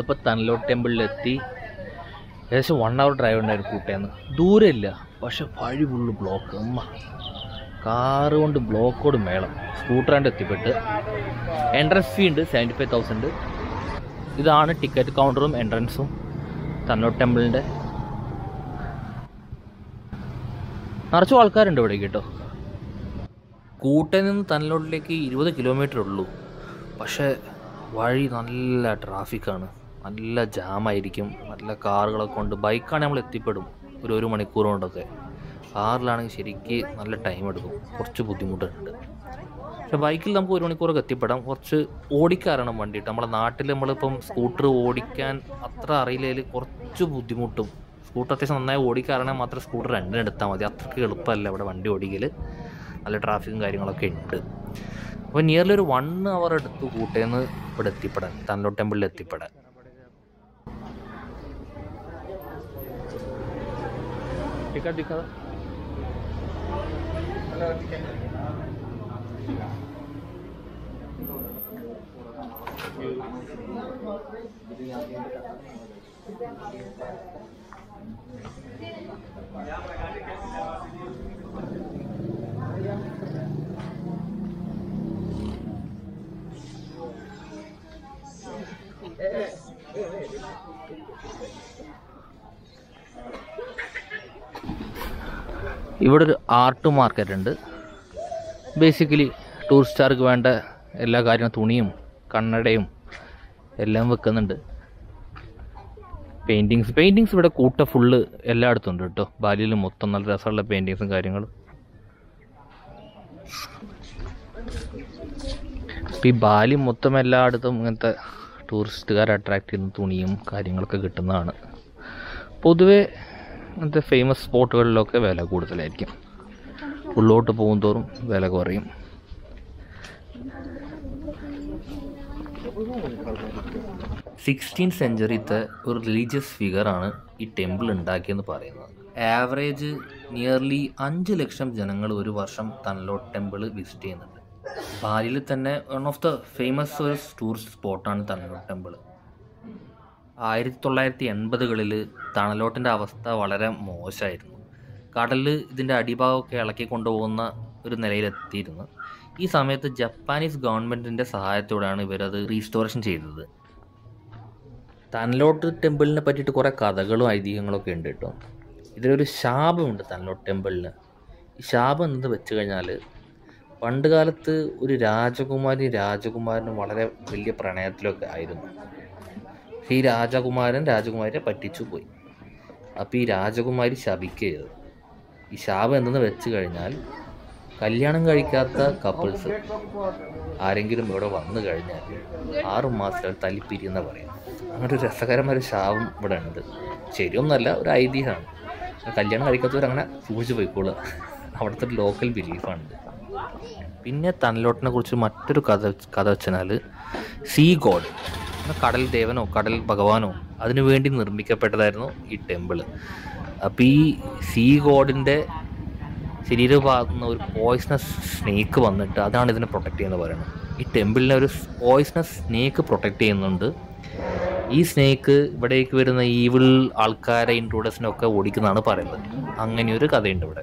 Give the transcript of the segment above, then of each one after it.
നമ്മളിപ്പോൾ തനലോട്ട് ടെമ്പിളിലെത്തി ഏകദേശം one hour drive ഉണ്ടായിരുന്നു കൂട്ടേന്ന് ദൂരമില്ല പക്ഷെ വഴി ഫുള്ള് ബ്ലോക്ക് അമ്മ കാറ് കൊണ്ട് ബ്ലോക്കോട് മേളം സ്കൂട്ടറാണ്ട് എത്തിപ്പെട്ട് എൻട്രൻസ് ഫീ ഉണ്ട് സെവൻറ്റി ഫൈവ് തൗസൻഡ് ഇതാണ് ടിക്കറ്റ് കൗണ്ടറും എൻട്രൻസും തന്നോട്ട് ടെമ്പിളിൻ്റെ നിറച്ചും ആൾക്കാരുണ്ട് ഇവിടെ കേട്ടോ കൂട്ടയിൽ നിന്ന് തന്നലോട്ടിലേക്ക് ഇരുപത് കിലോമീറ്റർ ഉള്ളൂ പക്ഷേ വഴി നല്ല ട്രാഫിക്കാണ് നല്ല ജാമായിരിക്കും നല്ല കാറുകളൊക്കെ കൊണ്ട് ബൈക്കാണെങ്കിൽ നമ്മൾ എത്തിപ്പെടും ഒരു ഒരു മണിക്കൂർ കൊണ്ടൊക്കെ കാറിലാണെങ്കിൽ ശരിക്ക് നല്ല ടൈം എടുക്കും കുറച്ച് ബുദ്ധിമുട്ടുണ്ട് പക്ഷെ ബൈക്കിൽ നമുക്ക് ഒരു മണിക്കൂറൊക്കെ എത്തിപ്പെടാം കുറച്ച് ഓടിക്കാറാണ് വണ്ടി ട്ടോ. നമ്മുടെ നാട്ടിൽ നമ്മളിപ്പം സ്കൂട്ടർ ഓടിക്കാൻ അത്ര അറിയില്ലെങ്കിൽ കുറച്ച് ബുദ്ധിമുട്ടും സ്കൂട്ടർ അത്യാവശ്യം നന്നായി ഓടിക്കാറാണെങ്കിൽ മാത്രം സ്കൂട്ടർ രണ്ടിന് എടുത്താൽ മതി അത്രയ്ക്ക് എളുപ്പമല്ല ഇവിടെ വണ്ടി ഓടിക്കൽ നല്ല ട്രാഫിക്കും കാര്യങ്ങളൊക്കെ ഉണ്ട് അപ്പോൾ നിയർലി ഒരു വൺ അവർ എടുത്തു കൂട്ടേന്ന് ഇവിടെ എത്തിപ്പെടാൻ തന്നോ ടെമ്പിളിൽ എത്തിപ്പെടാൻ टिकट दिखा ഇവിടെ ഒരു ആർട്ട് മാർക്കറ്റ് ഉണ്ട് ബേസിക്കലി ടൂറിസ്റ്റുകാർക്ക് വേണ്ട എല്ലാ കാര്യവും തുണിയും കണ്ണടയും എല്ലാം വെക്കുന്നുണ്ട് പെയിൻറ്റിങ്സ് പെയിൻറ്റിങ്സ് ഇവിടെ കൂട്ട ഫുള്ള് എല്ലായിടത്തും ഉണ്ട് കേട്ടോ ബാലിയിൽ മൊത്തം നല്ല രസമുള്ള പെയിൻറ്റിങ്സും കാര്യങ്ങളും ഇപ്പം ഈ ബാലി മൊത്തം എല്ലായിടത്തും ഇങ്ങനത്തെ ടൂറിസ്റ്റുകാരെ അട്രാക്ട് ചെയ്യുന്ന തുണിയും കാര്യങ്ങളൊക്കെ കിട്ടുന്നതാണ് പൊതുവേ അങ്ങനത്തെ ഫേമസ് സ്പോട്ടുകളിലൊക്കെ വില കൂടുതലായിരിക്കും ഉള്ളോട്ട് പോകും തോറും വില കുറയും സിക്സ്റ്റീൻ സെഞ്ചുറിത്തെ ഒരു റിലീജിയസ് ഫിഗറാണ് ഈ ടെമ്പിൾ ഉണ്ടാക്കിയെന്ന് പറയുന്നത് ആവറേജ് നിയർലി അഞ്ച് ലക്ഷം ജനങ്ങൾ ഒരു വർഷം തനലോട്ട് ടെമ്പിൾ വിസിറ്റ് ചെയ്യുന്നുണ്ട് ബാലിയിൽ തന്നെ വൺ ഓഫ് ദ ഫേമസ് ഒരു ടൂറിസ്റ്റ് സ്പോട്ടാണ് തനലോട്ട് ടെമ്പിൾ ആയിരത്തി തൊള്ളായിരത്തി എൺപതുകളിൽ തണലോട്ടിൻ്റെ അവസ്ഥ വളരെ മോശമായിരുന്നു കടലിൽ ഇതിൻ്റെ അടിഭാഗമൊക്കെ ഇളക്കി കൊണ്ടുപോകുന്ന ഒരു നിലയിലെത്തിയിരുന്നു ഈ സമയത്ത് ജപ്പാനീസ് ഗവൺമെൻറ്റിൻ്റെ സഹായത്തോടെയാണ് ഇവരത് റീസ്റ്റോറേഷൻ ചെയ്തത് തനലോട്ട് ടെമ്പിളിനെ പറ്റിയിട്ട് കുറേ കഥകളും ഐതിഹ്യങ്ങളൊക്കെ ഉണ്ട് കേട്ടോ ഇതിലൊരു ശാപമുണ്ട് തനലോട്ട് ടെമ്പിളിന് ഈ ശാപം എന്നത് വെച്ച് കഴിഞ്ഞാൽ പണ്ട് കാലത്ത് ഒരു രാജകുമാരി രാജകുമാരനും വളരെ വലിയ പ്രണയത്തിലൊക്കെ ആയിരുന്നു ഈ രാജകുമാരൻ രാജകുമാരിയെ പറ്റിച്ചു പോയി അപ്പോൾ ഈ രാജകുമാരി ശപിക്കരുത് ഈ ശാപം എന്തെന്ന് വെച്ച് കഴിഞ്ഞാൽ കല്യാണം കഴിക്കാത്ത കപ്പിൾസ് ആരെങ്കിലും ഇവിടെ വന്നു കഴിഞ്ഞാൽ ആറു മാസം തല്ലിപ്പിരിയെന്ന് പറയാം അങ്ങനെ ഒരു രസകരമായ ഒരു ശാപം ഇവിടെ ഉണ്ട് ശരിയൊന്നുമല്ല ഒരു ഐതിഹ്യമാണ് കല്യാണം കഴിക്കാത്തവർ അങ്ങനെ സൂക്ഷിച്ച് പോയിക്കോളുക അവിടുത്തെ ഒരു ലോക്കൽ ബിലീഫാണിത് പിന്നെ തനലോട്ടിനെ കുറിച്ച് മറ്റൊരു കഥ കഥ വെച്ചാൽ സീ ഗോഡ് കടൽ ദേവനോ കടൽ ഭഗവാനോ അതിനു വേണ്ടി നിർമ്മിക്കപ്പെട്ടതായിരുന്നു ഈ ടെമ്പിൾ അപ്പോൾ ഈ സീ ഗോഡിൻ്റെ ശരീരഭാഗത്തു നിന്ന് ഒരു പോയിസണസ് സ്നേക്ക് വന്നിട്ട് അതാണ് ഇതിനെ പ്രൊട്ടക്റ്റ് ചെയ്യുന്നത് പറയുന്നത് ഈ ടെമ്പിളിനെ ഒരു പോയിസണസ് സ്നേക്ക് പ്രൊട്ടക്റ്റ് ചെയ്യുന്നുണ്ട് ഈ സ്നേക്ക് ഇവിടേക്ക് വരുന്ന ഈവിൾ ആൾക്കാരെ ഇൻട്രൂഡേഴ്സിനൊക്കെ ഓടിക്കുന്നതാണ് പറയുന്നത് അങ്ങനെ ഒരു കഥയുണ്ട് ഇവിടെ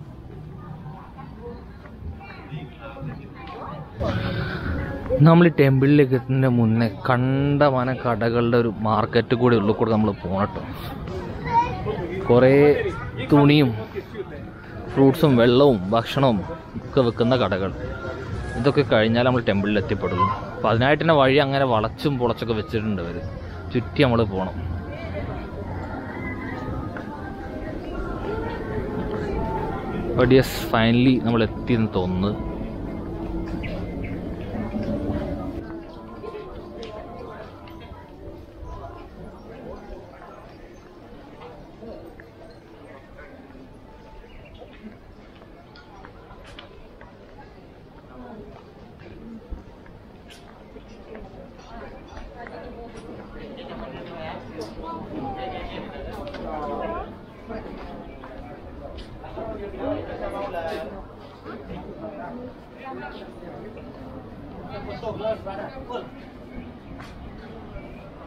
നമ്മൾ ഈ ടെമ്പിളിലേക്ക് എത്തുന്നതിന് മുന്നേ കണ്ടമാന കടകളുടെ ഒരു മാർക്കറ്റ് കൂടി ഉള്ളിൽ കൂടെ നമ്മൾ പോകട്ടോ കുറേ തുണിയും ഫ്രൂട്ട്സും വെള്ളവും ഭക്ഷണവും ഒക്കെ വെക്കുന്ന കടകൾ ഇതൊക്കെ കഴിഞ്ഞാൽ നമ്മൾ ടെമ്പിളിൽ എത്തിപ്പെടുള്ളൂ അപ്പോൾ അതിനായിട്ട് തന്നെ വഴി അങ്ങനെ വളച്ചും പൊളച്ചൊക്കെ വെച്ചിട്ടുണ്ട് അവർ ചുറ്റി നമ്മൾ പോകണം ബട്ട് യെസ് ഫൈനലി നമ്മൾ എത്തിയെന്ന് തോന്നുന്നു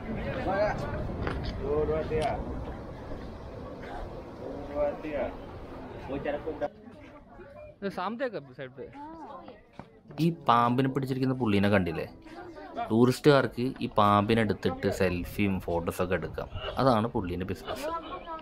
ഈ പാമ്പിനെ പിടിച്ചിരിക്കുന്ന പുള്ളീനെ കണ്ടില്ലേ ടൂറിസ്റ്റുകാർക്ക് ഈ പാമ്പിനെ എടുത്തിട്ട് സെൽഫിയും ഫോട്ടോസൊക്കെ എടുക്കാം അതാണ് പുള്ളീൻ്റെ ബിസിനസ്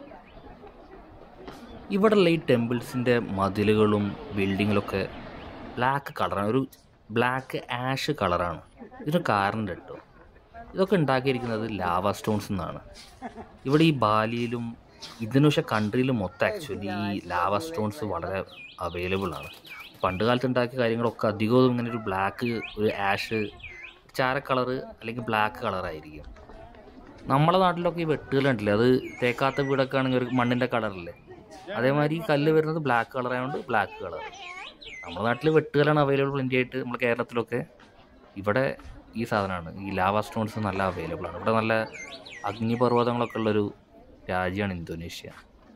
ഇവിടെയുള്ള ഈ ടെമ്പിൾസിൻ്റെ മതിലുകളും ബിൽഡിങ്ങിലൊക്കെ ബ്ലാക്ക് കളറാണ് ഒരു ബ്ലാക്ക് ആഷ് കളറാണ് ഇതിന് കാരണം കേട്ടോ ഇതൊക്കെ ഉണ്ടാക്കിയിരിക്കുന്നത് ലാവ സ്റ്റോൺസ് എന്നാണ് ഇവിടെ ഈ ബാലിയിലും ഇതിനു പക്ഷേ കൺട്രിയിലും മൊത്തം ആക്ച്വലി ഈ ലാവ സ്റ്റോൺസ് വളരെ അവൈലബിൾ ആണ് പണ്ട് കാലത്ത് ഉണ്ടാക്കിയ കാര്യങ്ങളൊക്കെ അധികവും ഇങ്ങനെ ഒരു ബ്ലാക്ക് ഒരു ആഷ് ചാര കളറ് അല്ലെങ്കിൽ ബ്ലാക്ക് കളറായിരിക്കും നമ്മളെ നാട്ടിലൊക്കെ ഈ വെട്ടുകൾ ഉണ്ടല്ലേ അത് തേക്കാത്ത വീടൊക്കെ ആണെങ്കിൽ ഒരു മണ്ണിൻ്റെ കളറല്ലേ അതേമാതിരി ഈ കല്ല് വരുന്നത് ബ്ലാക്ക് കളർ ആയതുകൊണ്ട് ബ്ലാക്ക് കളർ നമ്മുടെ നാട്ടിൽ വെട്ടുകലാണ് അവൈലബിൾ ഇന്ത്യ ആയിട്ട് നമ്മുടെ കേരളത്തിലൊക്കെ ഇവിടെ ഈ സാധനമാണ് ഈ ലാവ സ്റ്റോൺസ് നല്ല അവൈലബിൾ ആണ് ഇവിടെ നല്ല അഗ്നിപർവ്വതങ്ങളൊക്കെ ഉള്ളൊരു രാജ്യമാണ് ഇന്തോനേഷ്യ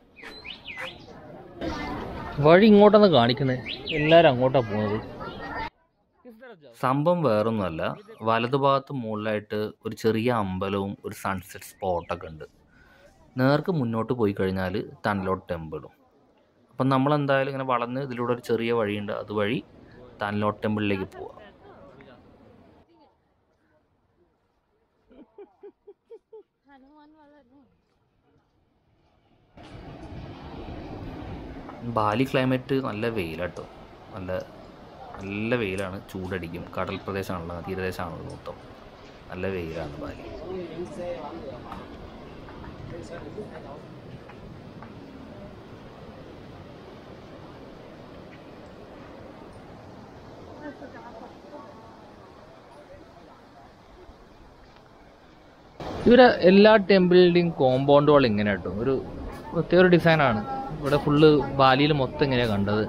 വഴി ഇങ്ങോട്ടാണ് കാണിക്കുന്നത് എല്ലാവരും അങ്ങോട്ടാണ് പോകുന്നത് സംഭവം വേറൊന്നുമല്ല വലതുഭാഗത്ത് മുകളിലായിട്ട് ഒരു ചെറിയ അമ്പലവും ഒരു സൺസെറ്റ് സ്പോട്ടൊക്കെ ഉണ്ട് നേർക്ക് മുന്നോട്ട് പോയി കഴിഞ്ഞാൽ തൻലോട്ട് ടെമ്പിളും അപ്പം നമ്മൾ എന്തായാലും ഇങ്ങനെ വളർന്ന് ഇതിലൂടെ ഒരു ചെറിയ വഴിയുണ്ട് അതുവഴി തൻലോട്ട് ടെമ്പിളിലേക്ക് പോവാം ബാലി ക്ലൈമറ്റ് നല്ല വെയിലാട്ടോ നല്ല നല്ല വെയിലാണ് ചൂടടിക്കും കടൽ പ്രദേശമാണല്ലോ തീരദേശമാണല്ലോ മൊത്തം നല്ല വെയിലാണ് ബാലി ഇവരെ എല്ലാ ടെമ്പിളിൻ്റെയും കോമ്പൗണ്ട് വാൾ ഇങ്ങനെ കേട്ടോ ഒരു പ്രത്യേക ഒരു ഡിസൈനാണ് ഇവിടെ ഫുള്ള് ബാലിയിൽ മൊത്തം ഇങ്ങനെയാണ് കണ്ടത്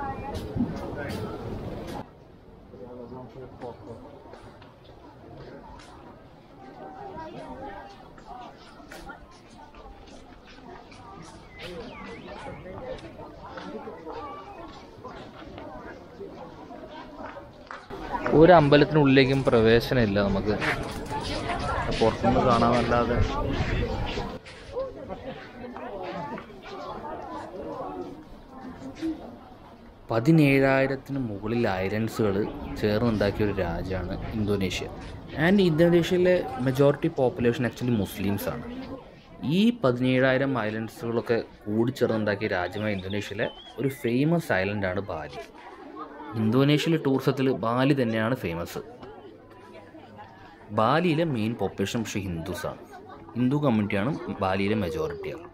ഒരു അമ്പലത്തിനുള്ളിലേക്കും പ്രവേശനമില്ല നമുക്ക് പുറത്തുനിന്ന് കാണാനല്ലാതെ പതിനേഴായിരത്തിന് മുകളിൽ ഐലൻഡ്സുകൾ ചേർന്നുണ്ടാക്കിയ ഒരു രാജ്യമാണ് ഇന്തോനേഷ്യ ആൻഡ് ഇന്തോനേഷ്യയിലെ മെജോറിറ്റി പോപ്പുലേഷൻ ആക്ച്വലി മുസ്ലിംസ് ആണ് ഈ പതിനേഴായിരം ഐലൻഡ്സുകളൊക്കെ കൂടിച്ചേർന്നുണ്ടാക്കിയ രാജ്യമായ ഇന്തോനേഷ്യയിലെ ഒരു ഫേമസ് ഐലൻഡാണ് ബാലി ഇന്തോനേഷ്യയിലെ ടൂറിസത്തിൽ ബാലി തന്നെയാണ് ഫേമസ് ബാലിയിലെ മെയിൻ പോപ്പുലേഷൻ പക്ഷേ ഹിന്ദുസാണ് ഹിന്ദു കമ്മ്യൂണിറ്റിയാണ് ബാലിയിലെ മെജോറിറ്റിയാണ്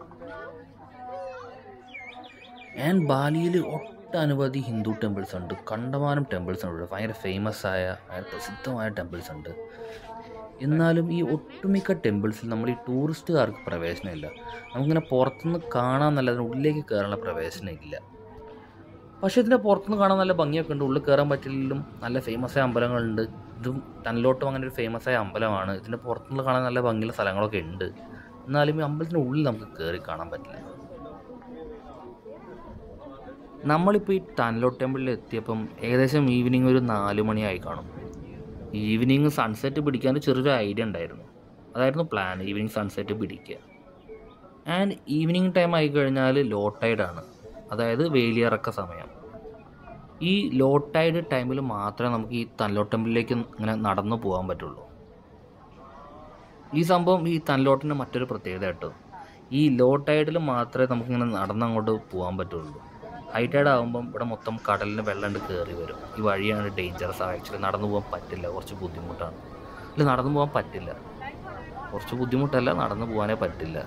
ആൻഡ് ബാലിയിൽ ഒട്ടനവധി ഹിന്ദു ടെമ്പിൾസ് ഉണ്ട് കണ്ടമാനം ടെമ്പിൾസ് ഉണ്ട് ഇവിടെ. ഭയങ്കര ഫേമസ് ആയ ഭയങ്കര പ്രസിദ്ധമായ ടെമ്പിൾസ് ഉണ്ട് എന്നാലും ഈ ഒട്ടുമിക്ക ടെമ്പിൾസിൽ നമ്മൾ ഈ ടൂറിസ്റ്റുകാർക്ക് പ്രവേശനമില്ല നമുക്കിങ്ങനെ പുറത്തുനിന്ന് കാണാമെന്നല്ലാതെ ഉള്ളിലേക്ക് കയറാനുള്ള പ്രവേശനം ഇല്ല പക്ഷേ ഇതിൻ്റെ പുറത്തുനിന്ന് കാണാൻ നല്ല ഭംഗിയൊക്കെ ഉണ്ട് ഉള്ളിൽ കയറാൻ പറ്റില്ലെങ്കിലും നല്ല ഫേമസ് ആയ അമ്പലങ്ങളുണ്ട് ഇതും തന്നിലോട്ടും അങ്ങനെ ഒരു ഫേമസ് ആയ അമ്പലമാണ് ഇതിൻ്റെ പുറത്തുനിന്ന് കാണാൻ നല്ല ഭംഗിയുള്ള സ്ഥലങ്ങളൊക്കെ ഉണ്ട് എന്നാലും ഈ അമ്പലത്തിൻ്റെ ഉള്ളിൽ നമുക്ക് കയറി കാണാൻ പറ്റില്ല നമ്മളിപ്പോൾ ഈ തൻലോട്ട് ടെമ്പിളിൽ എത്തിയപ്പം ഏകദേശം ഈവനിങ് ഒരു നാല് മണിയായി കാണും ഈവനിങ് സൺസെറ്റ് പിടിക്കാൻ ചെറിയൊരു ഐഡിയ ഉണ്ടായിരുന്നു അതായിരുന്നു പ്ലാൻ ഈവനിങ് സൺസെറ്റ് പിടിക്കുക ആൻഡ് ഈവനിങ് ടൈം ആയി കഴിഞ്ഞാൽ ലോ ടൈഡാണ് അതായത് വേലിയിറക്ക സമയം ഈ ലോ ടൈഡ് ടൈമിൽ മാത്രമേ നമുക്ക് ഈ തൻലോട്ട് ടെമ്പിളിലേക്ക് ഇങ്ങനെ നടന്നു പോകാൻ പറ്റുള്ളൂ ഈ സംഭവം ഈ തൻലോട്ടിൻ്റെ മറ്റൊരു പ്രത്യേകത കേട്ടോ ഈ ലോ ടൈഡിൽ മാത്രമേ നമുക്കിങ്ങനെ നടന്നങ്ങോട്ട് പോകാൻ പറ്റുള്ളൂ ഹൈ ടൈഡ് ആകുമ്പം ഇവിടെ മൊത്തം കടലിന് വെള്ളം കയറി വരും ഈ വഴിയാണ് ഡേഞ്ചറസ് ആക്ച്വലി നടന്നു പോകാൻ പറ്റില്ല കുറച്ച് ബുദ്ധിമുട്ടാണ് ഇല്ല നടന്നു പോകാൻ പറ്റില്ല കുറച്ച് ബുദ്ധിമുട്ടല്ല നടന്നു പോകാനേ പറ്റില്ല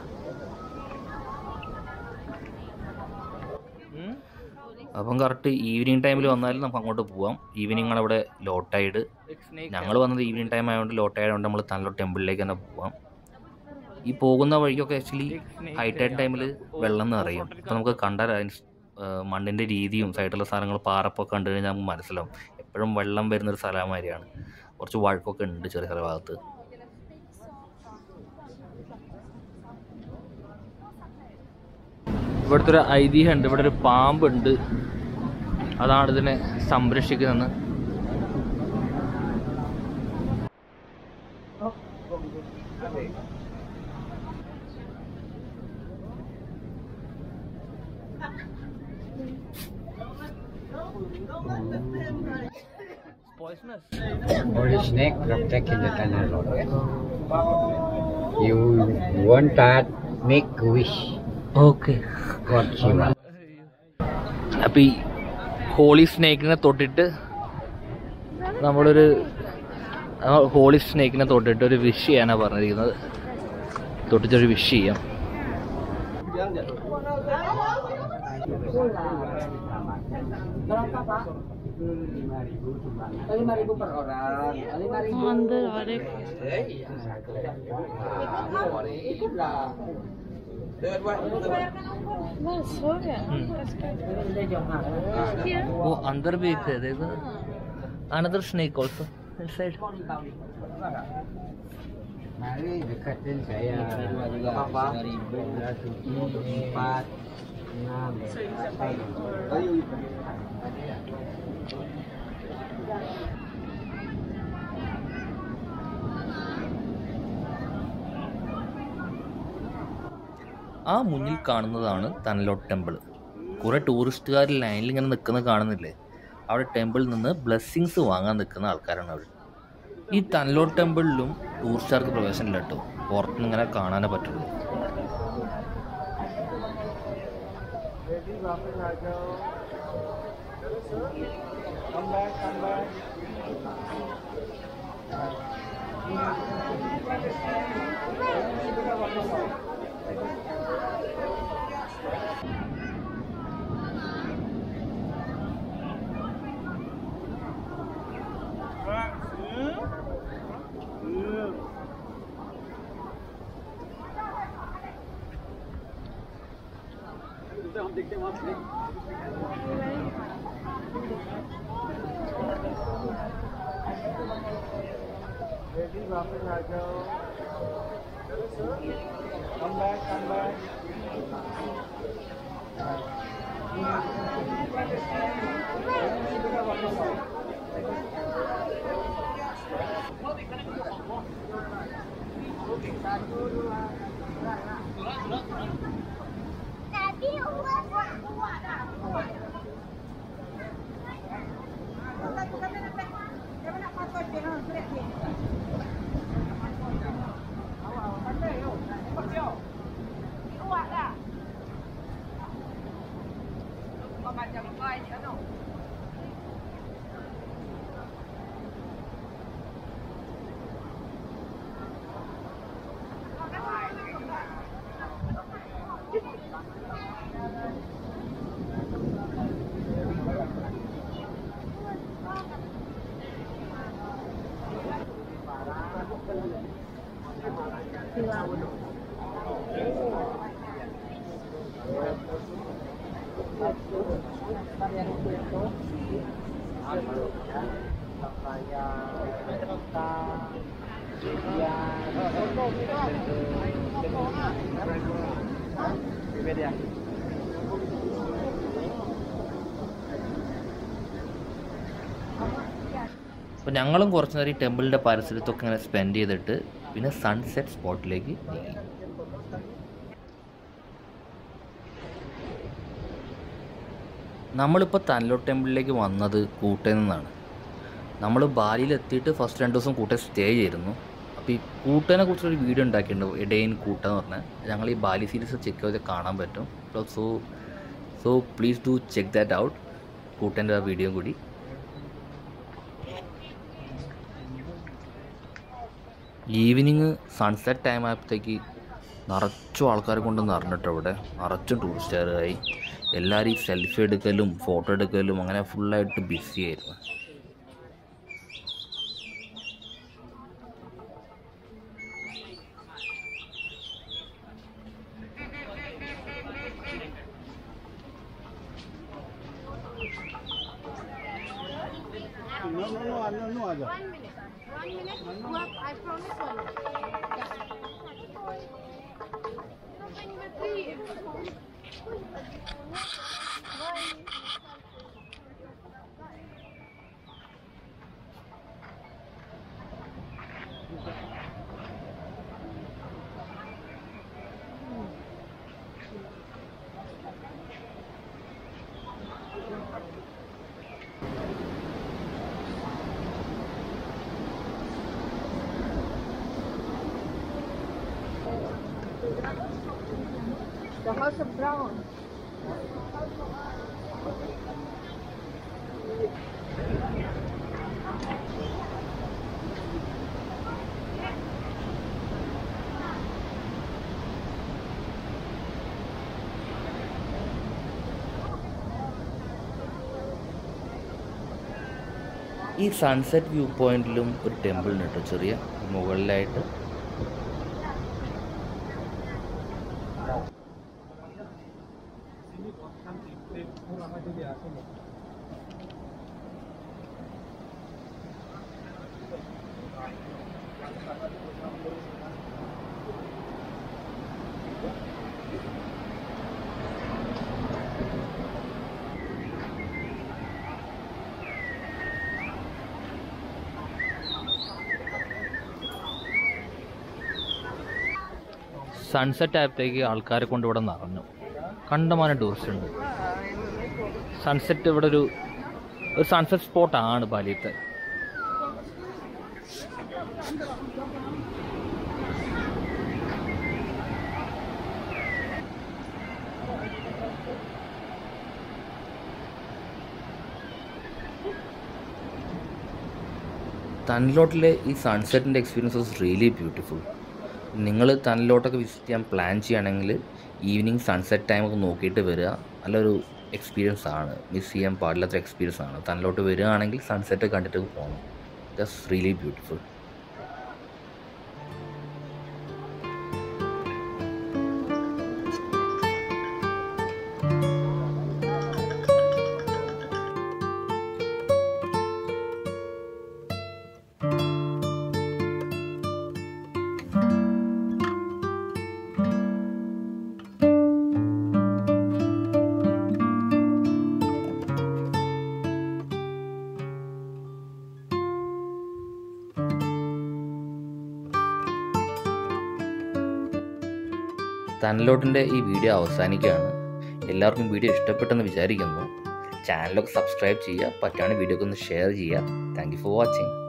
അപ്പം കറക്റ്റ് ഈവനിങ് ടൈമിൽ വന്നാലും നമുക്ക് അങ്ങോട്ട് പോവാം ഈവനിങ് ആണ് ഇവിടെ ലോ ടൈഡ് ഞങ്ങൾ വന്നത് ഈവനിങ് ടൈം ആയതുകൊണ്ട് ലോ ടൈഡ് ആയതുകൊണ്ട് നമ്മൾ തന്നോ ടെമ്പിളിലേക്ക് തന്നെ പോവാം ഈ പോകുന്ന വഴിക്കൊക്കെ ആക്ച്വലി ഹൈ ടൈഡ് ടൈമിൽ വെള്ളം നിറയും അപ്പോൾ നമുക്ക് കണ്ടാൽ അതിന് സ്- ആ, മണ്ണിൻ്റെ രീതിയും സൈഡിലുള്ള സാധനങ്ങൾ പാറപ്പൊക്കെ കണ്ടു കഴിഞ്ഞാൽ നമുക്ക് മനസ്സിലാവും എപ്പോഴും വെള്ളം വരുന്നൊരു സ്ഥലമാതിരിയാണ് കുറച്ച് വഴക്കൊക്കെ ഉണ്ട് ചെറിയ ചെറിയ ഭാഗത്ത് ഇവിടുത്തെ ഒരു ഐതിഹ്യം ഉണ്ട് ഇവിടെ ഒരു പാമ്പുണ്ട് അതാണ് ഇതിനെ സംരക്ഷിക്കുന്നത് Poisonous. Holy snake protecting the tunnel road. You want that, make a wish. Okay. God Shiva. അപ്പൊ ഈ ഹോളി സ്നേക്കിനെ തൊട്ടിട്ട് നമ്മളൊരു ആ ഹോളി സ്നേക്കിനെ തൊട്ടിട്ട് ഒരു വിഷ് ചെയ്യാനാ പറഞ്ഞിരിക്കുന്നത് തൊട്ടിട്ടൊരു വിഷ് ചെയ്യാം Lima ribu per orang. Lima ribu. Under Arif. Wow, so good. That's good. Here. वो अंदर भी एक है देखो another snake also inside Mari dekatin saya. Apa? Tujuh, empat, enam. ആ മുന്നിൽ കാണുന്നതാണ് തനലോട്ട് ടെമ്പിൾ കുറെ ടൂറിസ്റ്റുകാർ ലൈനിൽ ഇങ്ങനെ നിൽക്കുന്നത് കാണുന്നില്ലേ അവിടെ ടെമ്പിളിൽ നിന്ന് ബ്ലെസ്സിങ്സ് വാങ്ങാൻ നിൽക്കുന്ന ആൾക്കാരാണ് അവർ ഈ തനലോട്ട് ടെമ്പിളിലും ടൂറിസ്റ്റുകാർക്ക് പ്രവേശനമില്ല കേട്ടോ പുറത്തുനിന്ന് ഇങ്ങനെ കാണാനേ പറ്റുള്ളൂ അപ്പോൾ ഞങ്ങളും കുറച്ച് നേരം ഈ ടെമ്പിളിൻ്റെ പരിസരത്തൊക്കെ ഇങ്ങനെ സ്പെൻഡ് ചെയ്തിട്ട് പിന്നെ സൺസെറ്റ് സ്പോട്ടിലേക്ക് നീങ്ങി നമ്മളിപ്പോൾ തൻലോ ടെമ്പിളിലേക്ക് വന്നത് കൂട്ടയിൽ നിന്നാണ് നമ്മൾ ബാലിയിൽ എത്തിയിട്ട് ഫസ്റ്റ് രണ്ട് ദിവസം കൂട്ടെ സ്റ്റേ ചെയ്തിരുന്നു അപ്പോൾ ഈ കൂട്ടനെ കുറിച്ചൊരു വീഡിയോ ഉണ്ടാക്കിയിട്ടുണ്ട് എഡെയിൻ കൂട്ട എന്ന് പറഞ്ഞാൽ ഞങ്ങൾ ഈ ബാലി സീരീസ് ചെക്ക് ചെയ്ത് കാണാൻ പറ്റും so so please do check that out കൂട്ടൻ്റെ ആ വീഡിയോ കൂടി ഈവനിങ് സൺസെറ്റ് ടൈം ആയപ്പോഴത്തേക്ക് നിറച്ചും ആൾക്കാരെ കൊണ്ട് നിറഞ്ഞിട്ട് ഇവിടെ നിറച്ചും ടൂറിസ്റ്റുകാരായി എല്ലാവരും ഈ സെൽഫി എടുക്കലും ഫോട്ടോ എടുക്കലും അങ്ങനെ ഫുള്ളായിട്ട് ബിസി ആയിരുന്നു One minute. One minute. What? I promise one. The house of brown. ഈ സൺസെറ്റ് വ്യൂ പോയിന്റിലും ഒരു ടെമ്പിൾ ഉണ്ട് കേട്ടോ ചെറിയ മുകളിലായിട്ട് സൺസെറ്റ് ആയപ്പോഴത്തേക്ക് ആൾക്കാരെ കൊണ്ട് ഇവിടെ നിറഞ്ഞു കണ്ടമാനം ടൂറിസ്റ്റ് ഉണ്ട് സൺസെറ്റ് ഇവിടെ ഒരു ഒരു സൺസെറ്റ് സ്പോട്ടാണ് ബാലിയത്തെ തന്നിലോട്ടിലെ ഈ സൺസെറ്റിൻ്റെ എക്സ്പീരിയൻസ് വാസ് റിയലി ബ്യൂട്ടിഫുൾ നിങ്ങൾ തന്നിലോട്ടൊക്കെ വിസിറ്റ് ചെയ്യാൻ പ്ലാൻ ചെയ്യുകയാണെങ്കിൽ ഈവനിങ് സൺസെറ്റ് ടൈം ഒക്കെ നോക്കിയിട്ട് വരിക നല്ലൊരു എക്സ്പീരിയൻസ് ആണ് മിസ് ചെയ്യാൻ പാടില്ലാത്ത എക്സ്പീരിയൻസ് ആണ് തന്നിലോട്ട് വരികയാണെങ്കിൽ സൺസെറ്റ് കണ്ടിട്ട് പോകണം ദസ് റിയലി ബ്യൂട്ടിഫുൾ തന്നിലോട്ടിൻ്റെ ഈ വീഡിയോ അവസാനിക്കുകയാണ് എല്ലാവർക്കും വീഡിയോ ഇഷ്ടപ്പെട്ടെന്ന് വിചാരിക്കുന്നു ചാനലൊക്കെ സബ്സ്ക്രൈബ് ചെയ്യുക പറ്റുകയാണെങ്കിൽ വീഡിയോ ഒക്കെ ഒന്ന് ഷെയർ ചെയ്യുക താങ്ക് യു ഫോർ വാച്ചിങ്